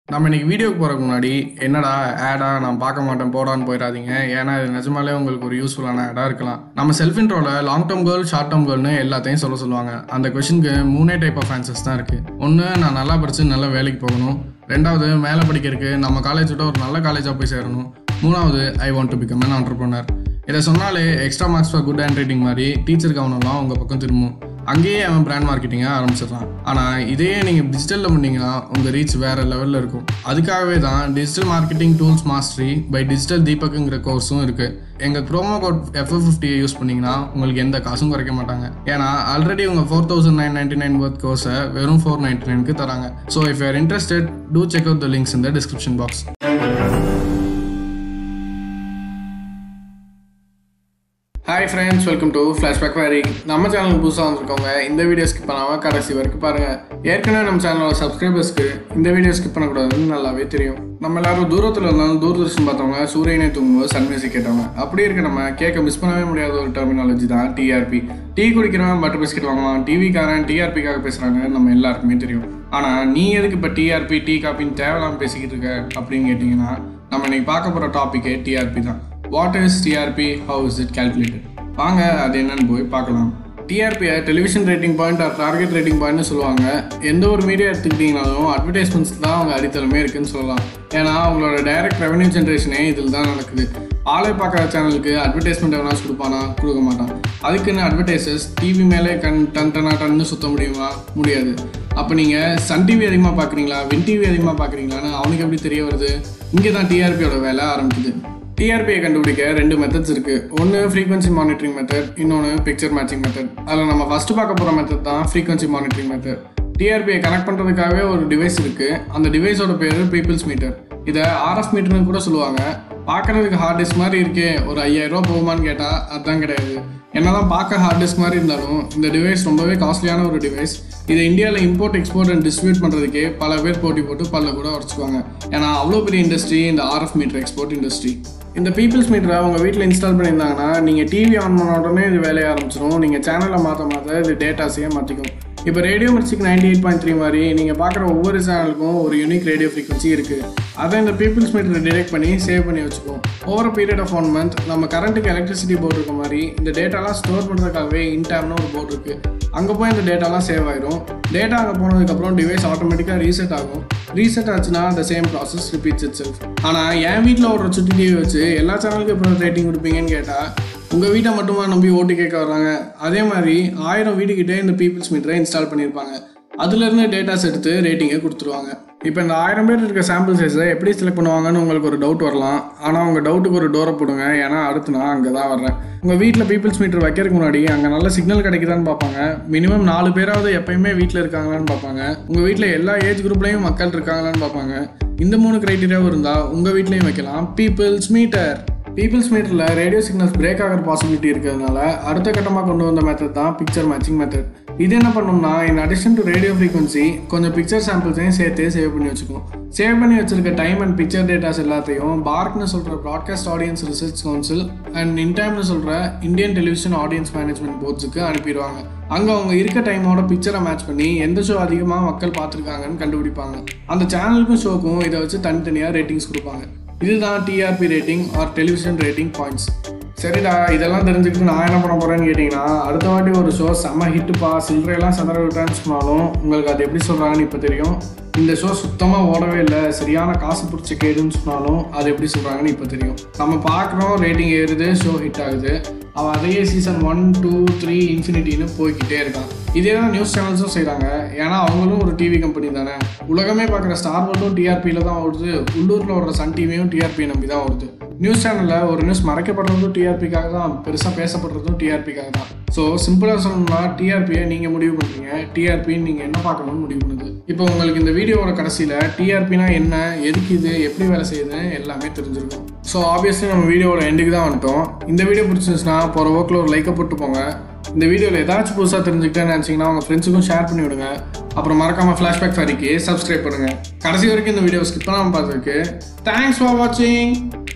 நம்ம இன்னைக்கு வீடியோக்கு போகிறதுக்கு முன்னாடி என்னடா ஆடா நான் பார்க்க மாட்டேன் போடான்னு போயிடாதீங்க ஏன்னா இது நிஜமாலே உங்களுக்கு ஒரு யூஸ்ஃபுல்லான ஆடாக இருக்கலாம் நம்ம செல்ஃப் இன்ட்ரோவில் long term goal short term கோல்னு எல்லாத்தையும் சொல்ல சொல்லுவாங்க அந்த கொஷனுக்கு மூணே டைப் ஆஃப் ஆன்சர்ஸ் தான் இருக்குது ஒன்று நான் நல்லா படித்து நல்ல வேலைக்கு போகணும் ரெண்டாவது மேலே படிக்கிறதுக்கு நம்ம காலேஜ் விட ஒரு நல்ல காலேஜாக போய் சேரணும் மூணாவது I want to become an entrepreneur இதை சொன்னாலே extra marks for good handwriting மாதிரி டீச்சர் கவனம்லாம் உங்கள் பக்கம் திரும்பும் அங்கேயே அவன் பிராண்ட் மார்க்கெட்டிங்கை ஆரம்பிச்சிடலாம் ஆனால் இதையே நீங்கள் டிஜிட்டலில் பண்ணீங்கன்னா உங்கள் ரீச் வேறு லெவலில் இருக்கும் அதுக்காகவே தான் digital marketing tools mastery by digital தீபக்குங்கிற கோர்ஸும் இருக்குது எங்கள் ப்ரோமோ கோட் எஃப்எஃப் ஃபிஃப்டியை யூஸ் பண்ணிங்கன்னா உங்களுக்கு எந்த காசும் குறைக்க மாட்டாங்க ஏன்னா ஆல்ரெடி உங்கள் four thousand nine ninety nine worth கோர்ஸை வெறும் ஃபோர் நைன்டி நைனுக்கு தராங்க so if you're interested to check out the links இந்த description box hi friends welcome to flashback very நம்ம சேனலுக்கு புதுசாக வந்திருக்கவங்க இந்த வீடியோ ஸ்கிப் பண்ணாமல் கடைசி வரைக்கும் பாருங்கள் ஏற்கனவே நம்ம சேனலோட சப்ஸ்கிரைபர்ஸ்க்கு இந்த வீடியோ ஸ்கிப் பண்ணக்கூடாதுன்னு நல்லாவே தெரியும் நம்ம எல்லாரும் தூரத்தில் இருந்தாலும் தூர்தர்ஷன் பார்த்தவங்க சூரியனை தூங்கும்போது சன் மியூசிக் கேட்டவங்க அப்படி இருக்க நம்ம கேட்க மிஸ் பண்ணவே முடியாத ஒரு டெர்மினாலஜி தான் டிஆர்பி டீ குடிக்கிறவன் பட்டர் பிஸ்கெட் வாங்குவான் டிவிக்காரன் டிஆர்பிக்காக பேசுகிறாங்க நம்ம எல்லாருக்குமே தெரியும் ஆனால் நீ எதுக்கு இப்போ டிஆர்பி டீ காப்பின்னு தேவையில்லாமல் பேசிக்கிட்டு இருக்க அப்படின்னு கேட்டிங்கன்னா நம்ம இன்னைக்கு பார்க்க போகிற டாப்பிக்கே டிஆர்பி தான் what is TRP how is it calculated வாங்க அது என்னன்னு போய் பார்க்கலாம் டிஆர்பியை television rating point or target rating பாயிண்ட்னு சொல்லுவாங்க எந்த ஒரு மீடியா எடுத்துக்கிட்டிங்கனாலும் அட்வர்டைஸ்மெண்ட்ஸ் தான் அவங்க அடித்தளமே இருக்குன்னு சொல்லலாம் ஏன்னா அவங்களோட டைரக்ட் ரெவன்யூ ஜென்ரேஷனே இதில் தான் நடக்குது ஆளை பார்க்குற சேனலுக்கு அட்வர்டைஸ்மெண்ட் எவனாச்சும் கொடுப்பானா கொடுக்க மாட்டான் அதுக்குன்னு அட்வர்டைசஸ் டிவி மேலே கண் டன் டனா டன்னு சுத்த முடியுமா முடியாது அப்போ நீங்கள் சன் டிவி அதிகமாக பார்க்குறீங்களா வின் டிவி அதிகமாக பார்க்குறீங்களான்னு அவனுக்கு எப்படி தெரிய வருது இங்கே தான் டிஆர்பியோட வேலை ஆரம்பிக்குது டிஆர்பியை கண்டுபிடிக்க ரெண்டு மெத்தட்ஸ் இருக்கு ஒன்று ஃப்ரீக்வன்சி மானிட்டரிங் மெத்தட் இன்னொன்று பிக்சர் மேட்சிங் மெத்தட் அதில் நம்ம ஃபர்ஸ்ட் பார்க்க போகிற மெத்தட் தான் ஃப்ரீக்வன்சி மானிட்டரிங் மெத்தட் டிஆர்பியை கனெக்ட் பண்ணுறதுக்காகவே ஒரு டிவைஸ் இருக்கு அந்த டிவைஸோட பேர் பீப்புள்ஸ் மீட்டர் இதை ஆர்எஃப் மீட்டர்னு கூட சொல்லுவாங்க பார்க்கறதுக்கு ஹார்ட் டிஸ்க் மாதிரி இருக்கே ஒரு ஐயாயிரம் ரூபா போகுமான்னு கேட்டால் அதுதான் கிடையாது என்னதான் பார்க்க ஹார்ட் டிஸ்க் மாதிரி இருந்தாலும் இந்த டிவைஸ் ரொம்பவே காஸ்ட்லியான ஒரு டிவைஸ் இதை இந்தியாவில் இம்போர்ட் எக்ஸ்போர்ட் அண்ட் டிஸ்ட்ரிபியூட் பண்ணுறதுக்கே பல பேர் போட்டி போட்டு பல்ல கூட உடச்சுக்குவாங்க ஏன்னா அவ்வளோ பெரிய இண்டஸ்ட்ரி இந்த ஆர்எஃப் மீட்டர் எக்ஸ்போர்ட் இண்டஸ்ட்ரி இந்த பீப்புள்ஸ் மீட்டரை உங்கள் வீட்டில் இன்ஸ்டால் பண்ணியிருந்தாங்கன்னா நீங்கள் டிவி ஆன் பண்ண உடனே இது வேலைய ஆரம்பிச்சிடும் நீங்கள் சேனலை மாற்ற மாற்ற இது டேட்டாஸையே மாற்றிக்கும் இப்போ ரேடியோ மிர்ச்சிக்கு நைன்டி எயிட் பாயிண்ட் த்ரீ மாதிரி நீங்கள் பார்க்குற ஒவ்வொரு சேனலுக்கும் ஒரு யூனிக் ரேடியோ ஃப்ரீக்வன்சி இருக்குது அதை இந்த பீப்புள்ஸ் மீட்டரை டிடெக்ட் பண்ணி சேவ் பண்ணி வச்சுக்குவோம் over period of one month நம்ம கரண்ட்டுக்கு எலக்ட்ரிசிட்டி போர்டு இருக்க மாதிரி இந்த டேட்டாலாம் ஸ்டோர் பண்ணுறதுக்காகவே இன்டர்னு ஒரு போர்டு இருக்குது அங்கே போய் இந்த டேட்டாலாம் சேவ் ஆயிரும் டேட்டா அங்கே போனதுக்கப்புறம் டிவைஸ் ஆட்டோமேட்டிக்காக ரீசெட் ஆகும் ரீசெட் ஆச்சுன்னா the same process repeats itself ஆனால் என் வீட்டில் ஒரு சுட்டி டிவி வச்சு எல்லா சேனலுக்கும் எப்படி ரேட்டிங் கொடுப்பீங்கன்னு கேட்டால் உங்கள் வீட்டை மட்டுமா நம்பி ஓட்டு கேட்க வர்றாங்க அதே மாதிரி ஆயிரம் வீட்டுக்கிட்டே இந்த பீப்புள்ஸ் மீட்டரை இன்ஸ்டால் பண்ணியிருப்பாங்க அதுலேருந்து டேட்டாஸ் எடுத்து ரேட்டிங்கை கொடுத்துருவாங்க இப்போ இந்த ஆயிரம் பேர் இருக்க சாம்பிள் சைஸை எப்படி செலக்ட் பண்ணுவாங்கன்னு உங்களுக்கு ஒரு டவுட் வரலாம் ஆனால் உங்கள் டவுட்டுக்கு ஒரு டோரை போடுங்க ஏன்னா அடுத்து நான் அங்கே தான் வர்றேன் உங்கள் வீட்டில் பீப்புள்ஸ் மீட்டர் வைக்கிறதுக்கு முன்னாடி அங்கே நல்ல சிக்னல் கிடைக்குதான்னு பார்ப்பாங்க மினிமம் நாலு பேராவது எப்பயுமே வீட்டில் இருக்காங்களான்னு பார்ப்பாங்க உங்கள் வீட்டில் எல்லா ஏஜ் குரூப்லேயும் மக்கள் இருக்காங்களான்னு பார்ப்பாங்க இந்த மூணு க்ரைட்டீரியாவும் இருந்தால் உங்கள் வீட்லேயும் வைக்கலாம் பீப்புள்ஸ் மீட்டர் பீப்புள்ஸ் மீட்டரில் ரேடியோ சிக்னல்ஸ் பிரேக் ஆகிற பாசிபிலிட்டி இருக்கிறதுனால அடுத்த கட்டமாக கொண்டு வந்த மெத்தட் தான் பிக்சர் மேட்சிங் மெத்தட் இது என்ன பண்ணோம்னா in addition to radio frequency கொஞ்சம் பிக்சர் சாம்பிள்ஸையும் சேர்த்து சேவ் பண்ணி வச்சுக்கும் சேவ் பண்ணி வச்சிருக்க டைம் அண்ட் பிக்சர் டேட்டாஸ் எல்லாத்தையும் பார்க்னு சொல்கிற broadcast audience research council and இன்டைம்னு சொல்கிற இந்தியன் டெலிவிஷன் ஆடியன்ஸ் மேனேஜ்மெண்ட் போர்ட்ஸுக்கு அனுப்பிடுவாங்க அங்கே அவங்க இருக்க டைமோட பிக்சரை மேட்ச் பண்ணி எந்த ஷோ அதிகமாக மக்கள் பார்த்துருக்காங்கன்னு கண்டுபிடிப்பாங்க அந்த சேனலுக்கும் ஷோக்கும் இதை வச்சு தனித்தனியாக ரேட்டிங்ஸ் கொடுப்பாங்க இதுதான் TRP rating or television rating points சரிடா இதெல்லாம் தெரிஞ்சுக்கிட்டு நான் என்ன பண்ண போறேன்னு கேட்டிங்கன்னா அடுத்த வாட்டி ஒரு ஷோ செம்ம ஹிட்டுப்பா சில்லறையெல்லாம் சதற விட்டான்னு சொன்னாலும் உங்களுக்கு அது எப்படி சொல்கிறாங்கன்னு இப்போ தெரியும் இந்த ஷோ சுத்தமாக ஓடவே இல்லை சரியான காசு பிடிச்ச கேடுன்னு சொன்னாலும் அது எப்படி சொல்கிறாங்கன்னு இப்போ தெரியும் நம்ம பார்க்குறோம் ரேட்டிங் ஏறுது ஷோ ஹிட் ஆகுது அவன் அதையே சீசன் ஒன் டூ த்ரீ இன்ஃபினிட்டின்னு போய்கிட்டே இருக்கான் இதே தான் நியூஸ் சேனல்ஸும் செய்கிறாங்க ஏன்னா அவங்களும் ஒரு டிவி கம்பெனி தானே உலகமே பார்க்குற ஸ்டார் மட்டும் டிஆர்பியில் தான் ஓடுது உள்ளூரில் ஓடுற சன் டிவியும் டிஆர்பி நம்பி தான் ஓடுது நியூஸ் சேனலில் ஒரு நியூஸ் மறைக்கப்படுறதும் டிஆர்பிக்காக தான் பெருசாக பேசப்படுறதும் டிஆர்பிக்காக தான் ஸோ சிம்பிளாக சொல்லணும்னா டிஆர்பியை நீங்கள் முடிவு பண்ணுறீங்க டிஆர்பின்னு நீங்கள் என்ன பார்க்கணும்னு முடிவு பண்ணுது இப்போ உங்களுக்கு இந்த வீடியோவோட கடைசியில் டிஆர்பினா என்ன எதுக்கு இது எப்படி வேலை செய்யுதுன்னு எல்லாமே தெரிஞ்சிருக்கும் ஸோ ஆப்வியஸ்லி நம்ம வீடியோவோட எண்டுக்கு தான் வந்துட்டோம் இந்த வீடியோ பிடிச்சிருந்துச்சுன்னா போகிற ஒர்க்கில் ஒரு லைக்கை போட்டு போங்க இந்த வீடியோவில் ஏதாச்சும் புதுசாக தெரிஞ்சுக்கிட்டேன்னு நினச்சிங்கன்னா உங்கள் ஃப்ரெண்ட்ஸுக்கும் ஷேர் பண்ணி விடுங்க அப்புறம் மறக்காமல் ஃப்ளாஷ்பேக் ஃபேரிக்கு சப்ஸ்கிரைப் பண்ணுங்கள் கடைசி வரைக்கும் இந்த வீடியோ ஸ்கிப் பண்ணாமல் பார்த்ததுக்கு தேங்க்ஸ் ஃபார் வாட்சிங்